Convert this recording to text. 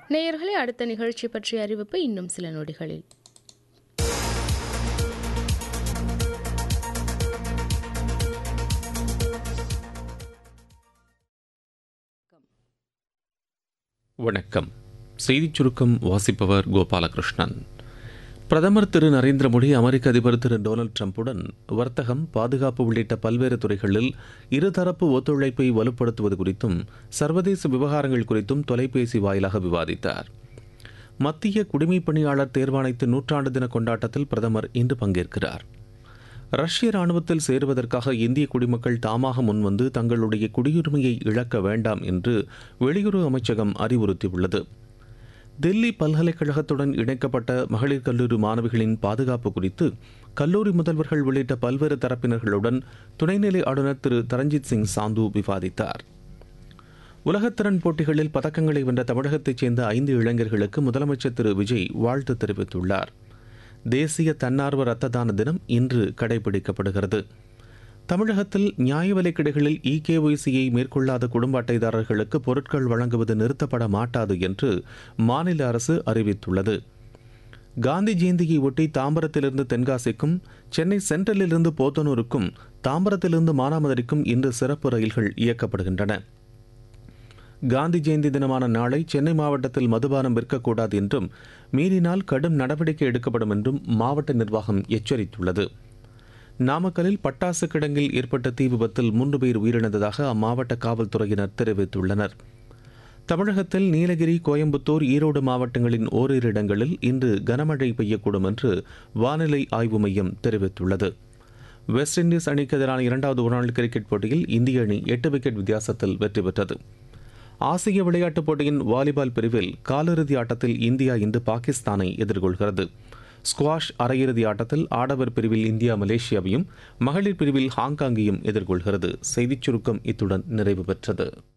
நேயர்களே அடுத்த நிகழ்ச்சி பற்றிய அறிவிப்பு இன்னும் சில நொடிகளில் வணக்கம் செய்திச் சுருக்கம் வாசிப்பவர் கோபாலகிருஷ்ணன் பிரதமர் திரு நரேந்திர மோடி அமெரிக்க அதிபர் திரு டொனால்டு டிரம்புடன் வர்த்தகம் பாதுகாப்பு உள்ளிட்ட பல்வேறு துறைகளில் இருதரப்பு ஒத்துழைப்பை வலுப்படுத்துவது குறித்தும் சர்வதேச விவகாரங்கள் குறித்தும் தொலைபேசி வாயிலாக விவாதித்தார் மத்திய குடிமைப் பணியாளர் தேர்வாணையத்து நூற்றாண்டு தின கொண்டாட்டத்தில் பிரதமர் இன்று பங்கேற்கிறார் ரஷ்ய ராணுவத்தில் சேருவதற்காக இந்திய குடிமக்கள் தாமாக முன்வந்து தங்களுடைய குடியுரிமையை இழக்க வேண்டாம் என்று வெளியுறவு அமைச்சகம் அறிவுறுத்தியுள்ளது தில்லி பல்கலைக்கழகத்துடன் இணைக்கப்பட்ட மகளிர் கல்லூரி மாணவிகளின் பாதுகாப்பு குறித்து கல்லூரி முதல்வர்கள் உள்ளிட்ட பல்வேறு தரப்பினர்களுடன் துணைநிலை ஆளுநர் திரு தரஞ்சித் சிங் சாந்து விவாதித்தார் உலகத்திறன் போட்டிகளில் பதக்கங்களை வென்ற தமிழகத்தைச் சேர்ந்த ஐந்து இளைஞர்களுக்கு முதலமைச்சர் திரு விஜய் வாழ்த்து தெரிவித்துள்ளார் தேசிய தன்னார்வ ரத்த தான தினம் இன்று கடைபிடிக்கப்படுகிறது தமிழகத்தில் நியாய விலைக் கடைகளில் இகேஒய்சியை மேற்கொள்ளாத குடும்ப அட்டைதாரர்களுக்கு பொருட்கள் வழங்குவது நிறுத்தப்பட மாட்டாது என்று மாநில அரசு அறிவித்துள்ளது காந்தி ஜெயந்தியை ஒட்டி தாம்பரத்திலிருந்து தென்காசிக்கும் சென்னை சென்ட்ரலிலிருந்து போத்தனூருக்கும் தாம்பரத்திலிருந்து மானாமதுரைக்கும் இன்று சிறப்பு ரயில்கள் இயக்கப்படுகின்றன காந்தி ஜெயந்தி தினமான நாளை சென்னை மாவட்டத்தில் மதுபானம் விற்கக்கூடாது என்றும் மீறினால் கடும் நடவடிக்கை எடுக்கப்படும் என்றும் மாவட்ட நிர்வாகம் எச்சரித்துள்ளது நாமக்கலில் பட்டாசு கிடங்கில் ஏற்பட்ட தீ விபத்தில் மூன்று பேர் உயிரிழந்ததாக அம்மாவட்ட காவல்துறையினர் தெரிவித்துள்ளனர் தமிழகத்தில் நீலகிரி கோயம்புத்தூர் ஈரோடு மாவட்டங்களின் ஓரிரு இடங்களில் இன்று கனமழை பெய்யக்கூடும் என்று வானிலை ஆய்வு மையம் தெரிவித்துள்ளது வெஸ்ட் இண்டீஸ் அணிக்கு எதிரான இரண்டாவது ஒருநாள் கிரிக்கெட் போட்டியில் இந்திய அணி எட்டு விக்கெட் வித்தியாசத்தில் வெற்றி பெற்றது ஆசிய விளையாட்டுப் போட்டியின் வாலிபால் பிரிவில் காலிறுதி ஆட்டத்தில் இந்தியா இன்று பாகிஸ்தானை எதிர்கொள்கிறது ஸ்குவாஷ் அரையிறுதி ஆட்டத்தில் ஆடவர் பிரிவில் இந்தியா மலேசியாவையும் மகளிர் பிரிவில் ஹாங்காங்கையும் எதிர்கொள்கிறது செய்திச் சுருக்கம் இத்துடன் நிறைவு பெற்றது